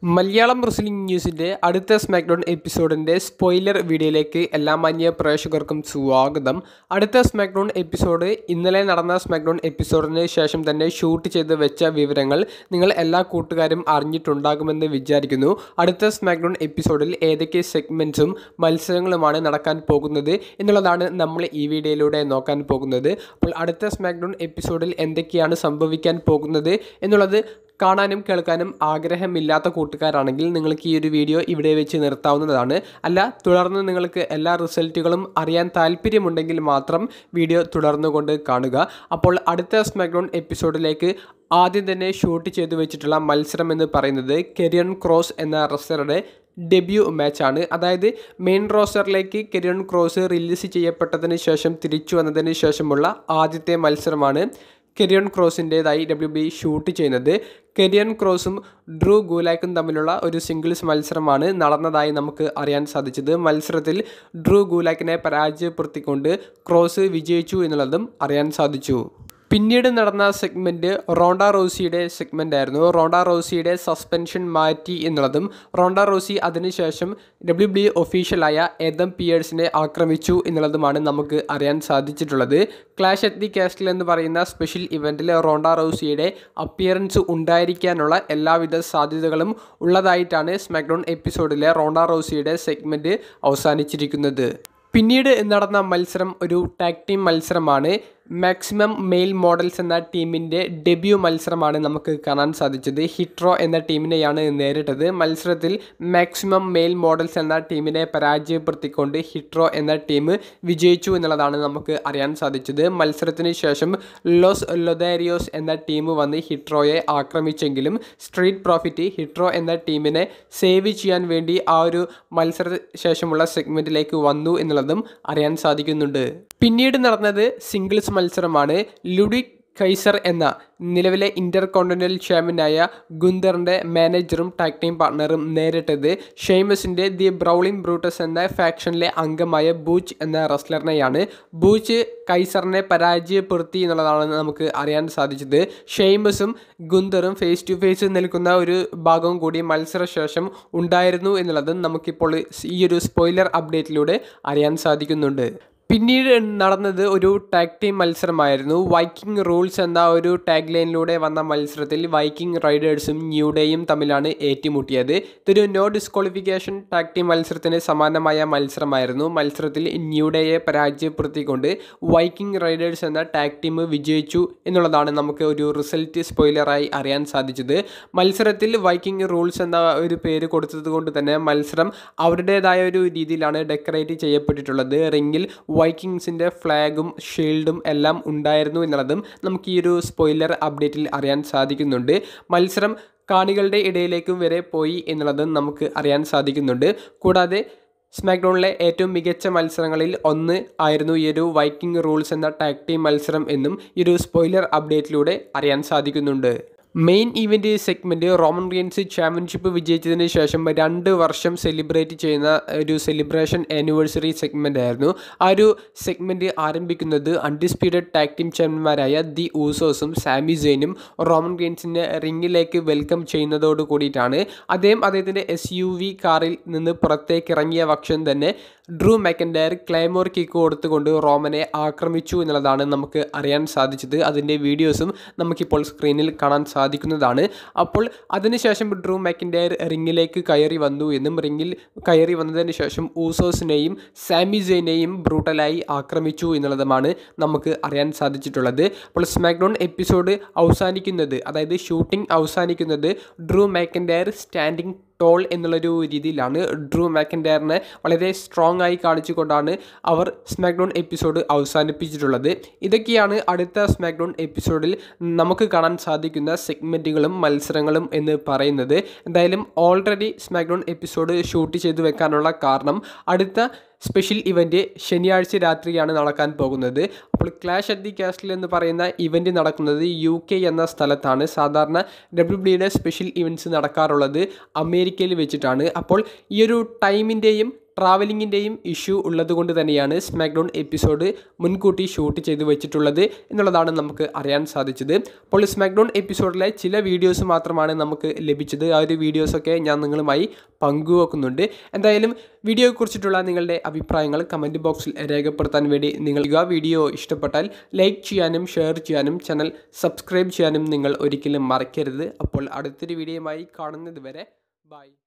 Malayalam wrestling ന്യൂസിൻ്റെ അടുത്ത SmackDown എപ്പിസോഡിൻ്റെ spoiler വീഡിയോയിലേക്ക് എല്ലാ മാന്യ പ്രേക്ഷകർക്കും സ്വാഗതം അടുത്ത സ്മാക്ഡൗൺ എപ്പിസോഡ് ഇന്നലെ നടന്ന സ്മാക്ഡൗൺ എപ്പിസോഡിന് ശേഷം തന്നെ ഷൂട്ട് ചെയ്ത് വെച്ച വിവരങ്ങൾ നിങ്ങൾ എല്ലാ കൂട്ടുകാരും അറിഞ്ഞിട്ടുണ്ടാകുമെന്ന് വിചാരിക്കുന്നു അടുത്ത സ്മാക്ഡൗൺ എപ്പിസോഡിൽ ഏതൊക്കെ സെഗ്മെൻറ്റ്സും മത്സരങ്ങളുമാണ് നടക്കാൻ പോകുന്നത് എന്നുള്ളതാണ് നമ്മൾ ഈ വീഡിയോയിലൂടെ നോക്കാൻ പോകുന്നത് അപ്പോൾ അടുത്ത സ്മാക്ഡൗൺ എപ്പിസോഡിൽ എന്തൊക്കെയാണ് സംഭവിക്കാൻ പോകുന്നത് എന്നുള്ളത് കാണാനും കേൾക്കാനും ആഗ്രഹമില്ലാത്ത കൂട്ടുകാരാണെങ്കിൽ നിങ്ങൾക്ക് ഈ ഒരു വീഡിയോ ഇവിടെ വെച്ച് നിർത്താവുന്നതാണ് അല്ല തുടർന്ന് നിങ്ങൾക്ക് എല്ലാ റിസൾട്ടുകളും അറിയാൻ താല്പര്യമുണ്ടെങ്കിൽ മാത്രം വീഡിയോ തുടർന്നുകൊണ്ട് കാണുക അപ്പോൾ അടുത്ത സ്മാക്ഡൗൺ എപ്പിസോഡിലേക്ക് ആദ്യം തന്നെ ഷൂട്ട് ചെയ്ത് വെച്ചിട്ടുള്ള മത്സരം എന്ന് പറയുന്നത് കെരിയൻ ക്രോസ് എന്ന റെസ്ലറുടെ ഡെബ്യൂ മാച്ചാണ് അതായത് മെയിൻ റോസ്റ്ററിലേക്ക് കെരിയൻ ക്രോസ് റിലീസ് ചെയ്യപ്പെട്ടതിന് ശേഷം തിരിച്ചു വന്നതിന് ശേഷമുള്ള ആദ്യത്തെ മത്സരമാണ് കെരിയൻ ക്രോസിൻ്റേതായി ഡബ്ല്യു ബി ഷൂട്ട് ചെയ്യുന്നത് കെരിയൻ ക്രോസും ഡ്രൂ ഗൂലാക്കും തമ്മിലുള്ള ഒരു സിംഗിൾസ് മത്സരമാണ് നടന്നതായി നമുക്ക് അറിയാൻ സാധിച്ചത് മത്സരത്തിൽ ഡ്രൂ ഗൂലാക്കിനെ പരാജയപ്പെടുത്തിക്കൊണ്ട് ക്രോസ് വിജയിച്ചു എന്നുള്ളതും അറിയാൻ സാധിച്ചു പിന്നീട് നടന്ന സെഗ്മെൻറ്റ് റോണ്ട റോസിയുടെ സെഗ്മെൻ്റ് ആയിരുന്നു റോണ്ട റോസിയുടെ സസ്പെൻഷൻ മാറ്റി എന്നുള്ളതും റോണ്ട റോസി അതിനുശേഷം ഡബ്ല്യു ബി ഒഫീഷ്യലായ എദം പിയേഴ്സിനെ ആക്രമിച്ചു എന്നുള്ളതുമാണ് നമുക്ക് അറിയാൻ സാധിച്ചിട്ടുള്ളത് ക്ലാഷ് അറ്റ് ദി കാസ്റ്റിൽ എന്ന് പറയുന്ന സ്പെഷ്യൽ ഇവൻറ്റിൽ റോണ്ട റോസിയുടെ അപ്പിയറൻസ് ഉണ്ടായിരിക്കാനുള്ള എല്ലാവിധ സാധ്യതകളും ഉള്ളതായിട്ടാണ് സ്മാക്ഡൗൺ എപ്പിസോഡിലെ റോണ്ട റോസിയുടെ സെഗ്മെൻറ്റ് അവസാനിച്ചിരിക്കുന്നത് പിന്നീട് നടന്ന മത്സരം ഒരു ടാഗ് ടീം മത്സരമാണ് മാക്സിമം മെയിൽ മോഡൽസ് എന്ന ടീമിൻ്റെ ഡെബ്യൂ മത്സരമാണ് നമുക്ക് കാണാൻ സാധിച്ചത് ഹിട്രോ എന്ന ടീമിനെയാണ് നേരിട്ടത് മത്സരത്തിൽ മാക്സിമം മെയിൽ മോഡൽസ് എന്ന ടീമിനെ പരാജയപ്പെടുത്തിക്കൊണ്ട് ഹിട്രോ എന്ന ടീം വിജയിച്ചു എന്നുള്ളതാണ് നമുക്ക് അറിയാൻ സാധിച്ചത് മത്സരത്തിന് ശേഷം ലോസ് ലൊദാരിയോസ് എന്ന ടീം വന്ന് ഹിട്രോയെ ആക്രമിച്ചെങ്കിലും സ്ട്രീറ്റ് പ്രോഫിറ്റ് ഹിട്രോ എന്ന ടീമിനെ സേവ് ചെയ്യാൻ വേണ്ടി ആ ഒരു മത്സര ശേഷമുള്ള സെഗ്മെൻറ്റിലേക്ക് വന്നു എന്നുള്ളതും അറിയാൻ സാധിക്കുന്നുണ്ട് പിന്നീട് നടന്നത് സിംഗിൾസ് മത്സരമാണ് ലുഡിക് കൈസർ എന്ന നിലവിലെ ഇന്റർ കോണ്ടിനൽ ചാമ്പ്യനായ ഗുന്ദറിൻ്റെ മാനേജറും ടാഗ് ടീം പാർട്ണറും നേരിട്ടത് ഷെയ്മസിൻ്റെ ദി ബ്രൗളിംഗ് ബ്രൂട്ടസ് എന്ന ഫാക്ഷനിലെ അംഗമായ ബൂച്ച് എന്ന റെസ്ലറിനെയാണ് ബൂച്ച് കൈസറിനെ പരാജയപ്പെടുത്തി എന്നുള്ളതാണ് നമുക്ക് അറിയാൻ സാധിച്ചത് ഷെയ്മസും ഗുന്ദറും ഫേസ് ടു ഫേസ് നിൽക്കുന്ന ഒരു ഭാഗവും കൂടി മത്സരശേഷം ഉണ്ടായിരുന്നു എന്നുള്ളതും നമുക്കിപ്പോൾ ഈ ഒരു സ്പോയിലർ അപ്ഡേറ്റിലൂടെ അറിയാൻ സാധിക്കുന്നുണ്ട് പിന്നീട് നടന്നത് ഒരു ടാഗ് ടീം മത്സരമായിരുന്നു വൈക്കിംഗ് റൂൾസ് എന്ന ഒരു ടാഗ് ലൈനിലൂടെ വന്ന മത്സരത്തിൽ വൈക്കിംഗ് റൈഡേഴ്സും ന്യൂഡേയും തമ്മിലാണ് ഏറ്റുമുട്ടിയത് ഇതൊരു നോ ഡിസ്ക്വാളിഫിക്കേഷൻ ടാഗ് ടീം മത്സരത്തിന് സമാനമായ മത്സരമായിരുന്നു മത്സരത്തിൽ ന്യൂഡേയെ പരാജയപ്പെടുത്തിക്കൊണ്ട് വൈക്കിംഗ് റൈഡേഴ്സ് എന്ന ടാഗ് ടീം വിജയിച്ചു എന്നുള്ളതാണ് നമുക്ക് ഒരു റിസൾട്ട് സ്പോയിലറായി അറിയാൻ സാധിച്ചത് മത്സരത്തിൽ വൈക്കിംഗ് റൂൾസ് എന്ന ഒരു പേര് കൊടുത്തത് കൊണ്ട് തന്നെ മത്സരം അവരുടേതായ ഒരു രീതിയിലാണ് ഡെക്കറേറ്റ് ചെയ്യപ്പെട്ടിട്ടുള്ളത് റിങ്ങിൽ വൈക്കിങ്സിൻ്റെ ഫ്ലാഗും ഷീൽഡും എല്ലാം ഉണ്ടായിരുന്നു എന്നുള്ളതും നമുക്ക് ഈ ഒരു സ്പോയിലർ അപ്ഡേറ്റിൽ അറിയാൻ സാധിക്കുന്നുണ്ട് മത്സരം കാണികളുടെ ഇടയിലേക്കും വരെ പോയി എന്നുള്ളതും നമുക്ക് അറിയാൻ സാധിക്കുന്നുണ്ട് കൂടാതെ സ്മാക്ഡൗണിലെ ഏറ്റവും മികച്ച മത്സരങ്ങളിൽ ഒന്ന് ആയിരുന്നു ഈ ഒരു വൈക്കിംഗ് റൂൾസ് എന്ന ടാഗ് ടീം മത്സരം എന്നും ഈ ഒരു സ്പോയിലർ അപ്ഡേറ്റിലൂടെ അറിയാൻ സാധിക്കുന്നുണ്ട് main event segment Roman Reigns championship വിജയിച്ചതിന് ശേഷം രണ്ട് വർഷം സെലിബ്രേറ്റ് ചെയ്യുന്ന ഒരു സെലിബ്രേഷൻ ആനിവേഴ്സറി സെഗ്മെൻ്റ് ആയിരുന്നു ആ ഒരു സെഗ്മെൻറ്റ് ആരംഭിക്കുന്നത് അൺഡിസ്പ്യൂട്ടഡ് ടാഗ് ടീം ചാമ്പ്യന്മാരായ ദി ഊസോസും സാമി സെയിനും റോമൻ റിയൻസിനെ റിങ്ങിലേക്ക് വെൽക്കം ചെയ്യുന്നതോട് കൂടിയിട്ടാണ് അദ്ദേഹം അദ്ദേഹത്തിൻ്റെ എസ് യു വി കാറിൽ നിന്ന് പുറത്തേക്ക് ഇറങ്ങിയ പക്ഷം തന്നെ ഡ്രൂ മെക്കൻഡയർ ക്ലൈമോർ കിക്ക് കൊടുത്തുകൊണ്ട് റോമനെ ആക്രമിച്ചു എന്നുള്ളതാണ് നമുക്ക് അറിയാൻ സാധിച്ചത് അതിൻ്റെ വീഡിയോസും നമുക്കിപ്പോൾ സ്ക്രീനിൽ കാണാൻ സാധിക്കുന്നതാണ് അപ്പോൾ അതിനുശേഷം ഡ്രൂ മെക്കിൻഡയർ റിങ്ങിലേക്ക് കയറി വന്നു എന്നും റിങ്ങിൽ കയറി വന്നതിന് ശേഷം ഊസോസിനെയും സാമിസേനെയും ബ്രൂട്ടലായി ആക്രമിച്ചു എന്നുള്ളതുമാണ് നമുക്ക് അറിയാൻ സാധിച്ചിട്ടുള്ളത് അപ്പോൾ സ്മാക്ഡൗൺ എപ്പിസോഡ് അവസാനിക്കുന്നത് അതായത് ഷൂട്ടിംഗ് അവസാനിക്കുന്നത് ഡ്രൂ മെക്കിൻഡയർ സ്റ്റാൻഡിംഗ് ടോൾ എന്നുള്ളൊരു രീതിയിലാണ് ഡ്രൂ മാക്കൻഡയറിനെ വളരെ സ്ട്രോങ് ആയി കാണിച്ചുകൊണ്ടാണ് അവർ സ്മാക്ഡൗൺ എപ്പിസോഡ് അവസാനിപ്പിച്ചിട്ടുള്ളത് ഇതൊക്കെയാണ് അടുത്ത സ്മാക്ഡൗൺ എപ്പിസോഡിൽ നമുക്ക് കാണാൻ സാധിക്കുന്ന സെഗ്മെൻറ്റുകളും മത്സരങ്ങളും എന്ന് പറയുന്നത് എന്തായാലും ഓൾറെഡി സ്മാക്ഡൗൺ എപ്പിസോഡ് ഷൂട്ട് ചെയ്തു വെക്കാനുള്ള കാരണം അടുത്ത സ്പെഷ്യൽ ഇവൻറ്റ് ശനിയാഴ്ച രാത്രിയാണ് നടക്കാൻ പോകുന്നത് അപ്പോൾ ക്ലാഷ് അറ്റ് ദി കാസ്റ്റിൽ എന്ന് പറയുന്ന ഇവൻറ്റ് നടക്കുന്നത് യു കെ എന്ന സ്ഥലത്താണ് സാധാരണ ഡബ്ല്യു ബിയുടെ സ്പെഷ്യൽ ഇവൻറ്റ്സ് നടക്കാറുള്ളത് അമേരിക്കയിൽ വെച്ചിട്ടാണ് അപ്പോൾ ഈ ഒരു ടൈമിൻ്റെയും ട്രാവലിങ്ങിൻ്റെയും ഇഷ്യൂ ഉള്ളതുകൊണ്ട് തന്നെയാണ് സ്മാക്ഡൗൺ എപ്പിസോഡ് മുൻകൂട്ടി ഷൂട്ട് ചെയ്ത് വെച്ചിട്ടുള്ളത് എന്നുള്ളതാണ് നമുക്ക് അറിയാൻ സാധിച്ചത് അപ്പോൾ സ്മാക്ഡൗൺ എപ്പിസോഡിലെ ചില വീഡിയോസ് മാത്രമാണ് നമുക്ക് ലഭിച്ചത് ആ ഒരു വീഡിയോസൊക്കെ ഞാൻ നിങ്ങളുമായി പങ്കുവെക്കുന്നുണ്ട് എന്തായാലും വീഡിയോയെക്കുറിച്ചിട്ടുള്ള നിങ്ങളുടെ അഭിപ്രായങ്ങൾ കമൻറ്റ് ബോക്സിൽ രേഖപ്പെടുത്താൻ വേണ്ടി നിങ്ങൾ ആ വീഡിയോ ഇഷ്ടപ്പെട്ടാൽ ലൈക്ക് ചെയ്യാനും ഷെയർ ചെയ്യാനും ചാനൽ സബ്സ്ക്രൈബ് ചെയ്യാനും നിങ്ങൾ ഒരിക്കലും മറക്കരുത് അപ്പോൾ അടുത്തൊരു വീഡിയോയുമായി കാണുന്നത് വരെ ബൈ